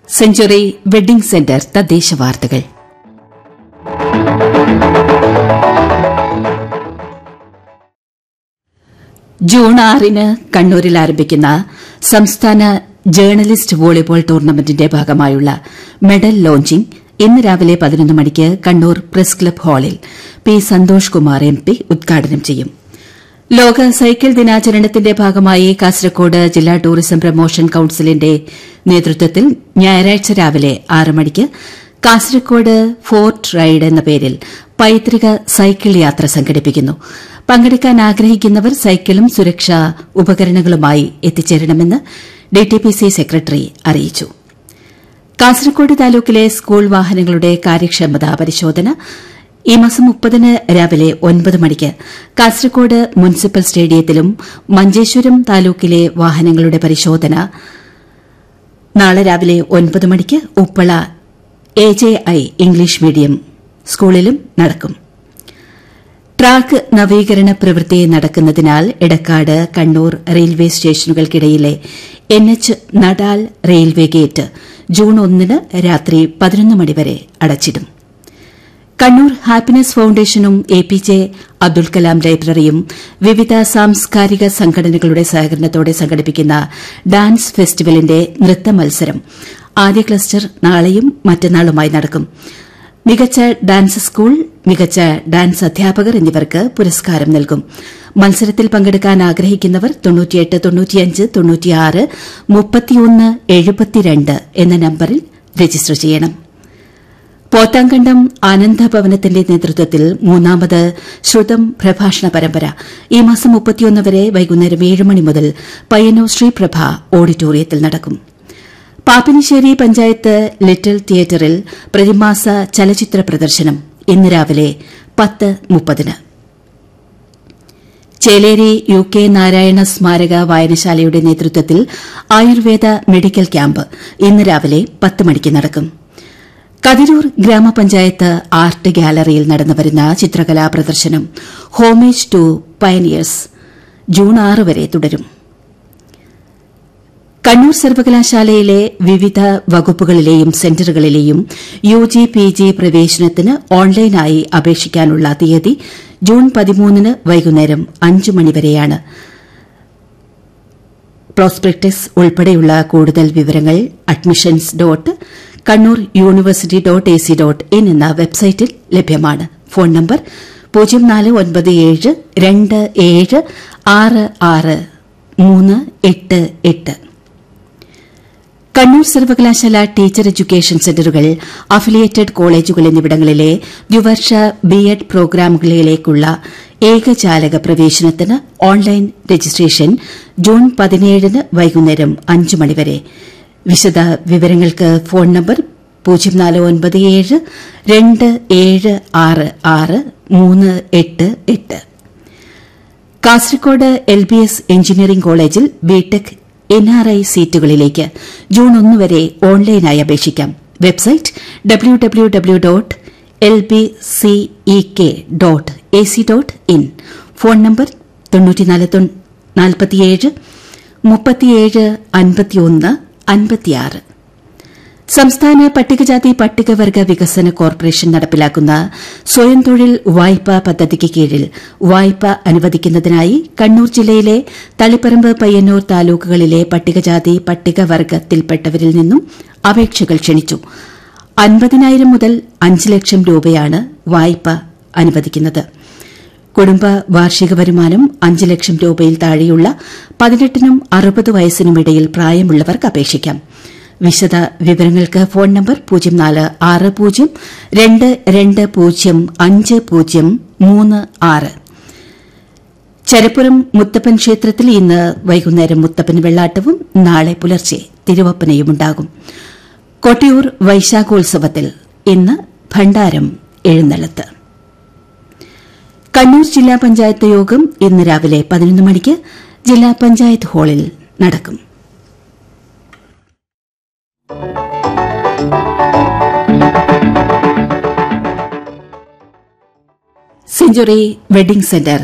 century wedding centre തദ്ദേശ വാർത്തകൾ June ആറിന് കണ്ണൂരിൽ ആരംഭിക്കുന്ന സംസ്ഥാന ജേർണലിസ്റ്റ് വോളിബോൾ ടൂർണമെന്റിന്റെ ഭാഗമായുള്ള മെഡൽ ലോഞ്ചിംഗ് ഇന്ന് രാവിലെ പതിനൊന്ന് മണിക്ക് കണ്ണൂർ പ്രസ് ക്ലബ് ഹാളിൽ P Santhosh Kumar M P ഉദ്ഘാടനം ചെയ്യും ലോക സൈക്കിൾ ദിനാചരണത്തിന്റെ ഭാഗമായി കാസർകോട് ജില്ലാ ടൂറിസം പ്രമോഷൻ കൌൺസിലിന്റെ നേതൃത്വത്തിൽ ഞായറാഴ്ച രാവിലെ ആറ് മണിക്ക് കാസർകോട് ഫോർട്ട് റൈഡ് എന്ന പേരിൽ പൈതൃക സൈക്കിൾ യാത്ര സംഘടിപ്പിക്കുന്നു പങ്കെടുക്കാൻ ആഗ്രഹിക്കുന്നവർ സൈക്കിളും സുരക്ഷാ ഉപകരണങ്ങളുമായി എത്തിച്ചേരണമെന്ന് ഡിടിപിസി സെക്രട്ടറി അറിയിച്ചു കാസർകോട് താലൂക്കിലെ സ്കൂൾ വാഹനങ്ങളുടെ കാര്യക്ഷമതാ പരിശോധന ഈ മാസം മുപ്പതിന് രാവിലെ ഒൻപത് മണിക്ക് കാസർകോട് മുനിസിപ്പൽ സ്റ്റേഡിയത്തിലും മഞ്ചേശ്വരം താലൂക്കിലെ വാഹനങ്ങളുടെ പരിശോധന നാളെ രാവിലെ ഒൻപത് മണിക്ക് Uppala A J I English medium സ്കൂളിലും നടക്കും ട്രാക്ക് നവീകരണ പ്രവൃത്തി നടക്കുന്നതിനാൽ എടക്കാട് കണ്ണൂർ റെയിൽവേ സ്റ്റേഷനുകൾക്കിടയിലെ N H Nadal railway gate June ഒന്നിന് രാത്രി പതിനൊന്ന് മണിവരെ അടച്ചിടും കണ്ണൂർ ഹാപ്പിനെസ് ഫൌണ്ടേഷനും A P J Abdul Kalam ലൈബ്രറിയും വിവിധ സാംസ്കാരിക സംഘടനകളുടെ സഹകരണത്തോടെ സംഘടിപ്പിക്കുന്ന ഡാൻസ് ഫെസ്റ്റിവലിന്റെ നൃത്ത മത്സരം ആദ്യ ക്ലസ്റ്റർ നാളെയും മറ്റന്നാളുമായി നടക്കും മികച്ച ഡാൻസ് സ്കൂൾ മികച്ച ഡാൻസ് അധ്യാപകർ എന്നിവർക്ക് പുരസ്കാരം നൽകും മത്സരത്തിൽ പങ്കെടുക്കാൻ ആഗ്രഹിക്കുന്നവർ തൊണ്ണൂറ്റിയെട്ട് തൊണ്ണൂറ്റിയഞ്ച് തൊണ്ണൂറ്റിയാറ് മുപ്പത്തിയൊന്ന് എഴുപത്തിരണ്ട് എന്ന നമ്പറിൽ രജിസ്റ്റർ ചെയ്യണം പോത്താങ്കണ്ടം ആനന്ദഭവനത്തിന്റെ നേതൃത്വത്തിൽ മൂന്നാമത് ശ്രുതം പ്രഭാഷണ പരമ്പര ഈ മാസം മുപ്പത്തിയൊന്ന് വരെ വൈകുന്നേരം ഏഴ് മണി മുതൽ പയ്യന്നൂർ ശ്രീപ്രഭ ഓഡിറ്റോറിയത്തിൽ നടക്കും പാപ്പിനിശ്ശേരി പഞ്ചായത്ത് ലിറ്റിൽ തിയേറ്ററിൽ പ്രതിമാസ ചലച്ചിത്ര പ്രദർശനം ഇന്ന് രാവിലെ പത്ത് മുപ്പതിന് ചേലേരി യു കെ നാരായണ സ്മാരക വായനശാലയുടെ നേതൃത്വത്തിൽ ആയുർവേദ മെഡിക്കൽ ക്യാമ്പ് ഇന്ന് രാവിലെ പത്ത് മണിക്ക് നടക്കും കതിരൂർ ഗ്രാമപഞ്ചായത്ത് ആർട്ട് ഗാലറിയിൽ നടന്നുവരുന്ന ചിത്രകലാ പ്രദർശനം ഹോമേജ് ടു പയനിയേഴ്സ് ജൂൺ ആറ് വരെ തുടരും കണ്ണൂർ സർവകലാശാലയിലെ വിവിധ വകുപ്പുകളിലെയും സെന്ററുകളിലെയും യു ജി പി ജി പ്രവേശനത്തിന് ഓൺലൈനായി അപേക്ഷിക്കാനുള്ള തീയതി ജൂൺ പതിമൂന്നിന് വൈകുന്നേരം അഞ്ച് മണിവരെയാണ് പ്രോസ്പെക്ടസ് ഉൾപ്പെടെയുള്ള കൂടുതൽ വിവരങ്ങൾ admissions dot Kannur university dot A C dot in എന്ന വെബ്സൈറ്റിൽ ലഭ്യമാണ് ഫോൺ നമ്പർ പൂജ്യം നാല് ഒൻപത് ഏഴ് രണ്ട് ഏഴ് ആറ് ആറ് മൂന്ന് എട്ട് എട്ട് കണ്ണൂർ സർവകലാശാല ടീച്ചർ എഡ്യൂക്കേഷൻ സെന്ററുകൾ അഫിലിയേറ്റഡ് കോളേജുകൾ എന്നിവിടങ്ങളിലെ ദ്വിവർഷ ബി എഡ് പ്രോഗ്രാമുകളിലേക്കുള്ള ഏകജാലക പ്രവേശനത്തിന് ഓൺലൈൻ രജിസ്ട്രേഷൻ ജൂൺ പതിനേഴിന് വൈകുന്നേരം അഞ്ച് മണിവരെ വിശദ വിവരങ്ങൾക്ക് ഫോൺ നമ്പർ പൂജ്യം നാല് ഒൻപത് ഏഴ് രണ്ട് ഏഴ് ആറ് ആറ് മൂന്ന് എട്ട് എട്ട് Kasaragod L B S engineering കോളേജിൽ ബിടെക് എൻ ആർ ഐ സീറ്റുകളിലേക്ക് ജൂൺ ഒന്ന് വരെ ഓൺലൈനായി അപേക്ഷിക്കാം website W W W dot L B C E K dot A C dot in phone number തൊണ്ണൂറ്റിനാല് നാൽപ്പത്തിയേഴ് മുപ്പത്തിയേഴ് അൻപത്തിയൊന്ന് അൻപത്തിയാറ് സംസ്ഥാന പട്ടികജാതി പട്ടികവർഗ വികസന കോർപ്പറേഷൻ നടപ്പിലാക്കുന്ന സ്വയം തൊഴിൽ വായ്പാ പദ്ധതിക്ക് കീഴിൽ വായ്പ അനുവദിക്കുന്നതിനായി കണ്ണൂർ ജില്ലയിലെ തളിപ്പറമ്പ് പയ്യന്നൂർ താലൂക്കുകളിലെ പട്ടികജാതി പട്ടികവർഗത്തിൽപ്പെട്ടവരിൽ നിന്നും അപേക്ഷകൾ ക്ഷണിച്ചു അൻപതിനായിരം മുതൽ അഞ്ച് ലക്ഷം രൂപയാണ് വായ്പ അനുവദിക്കുന്നത് കുടുംബ വാർഷിക വരുമാനം അഞ്ച് ലക്ഷം രൂപയിൽ താഴെയുള്ള പതിനെട്ടിനും അറുപത് വയസ്സിനുമിടയിൽ പ്രായമുള്ളവർക്ക് അപേക്ഷിക്കാം വിശദ വിവരങ്ങൾക്ക് ഫോൺ നമ്പർ പൂജ്യം നാല് ആറ് പൂജ്യം രണ്ട് രണ്ട് പൂജ്യം അഞ്ച് പൂജ്യം മൂന്ന് ആറ് ചരപ്പുറം മുത്തപ്പൻ ക്ഷേത്രത്തിൽ ഇന്ന് വൈകുന്നേരം മുത്തപ്പൻ വെള്ളാട്ടവും നാളെ പുലർച്ചെ തിരുവപ്പനയുമുണ്ടാകും കൊട്ടിയൂർ വൈശാഖോത്സവത്തിൽ ഇന്ന് ഭണ്ഡാരം എഴുന്നള്ളത്ത് കണ്ണൂർ ജില്ലാ പഞ്ചായത്ത് യോഗം ഇന്ന് രാവിലെ പതിനൊന്ന് മണിക്ക് ജില്ലാ പഞ്ചായത്ത് ഹാളിൽ നടക്കും സെഞ്ചുറി വെഡ്ഡിംഗ് സെന്റർ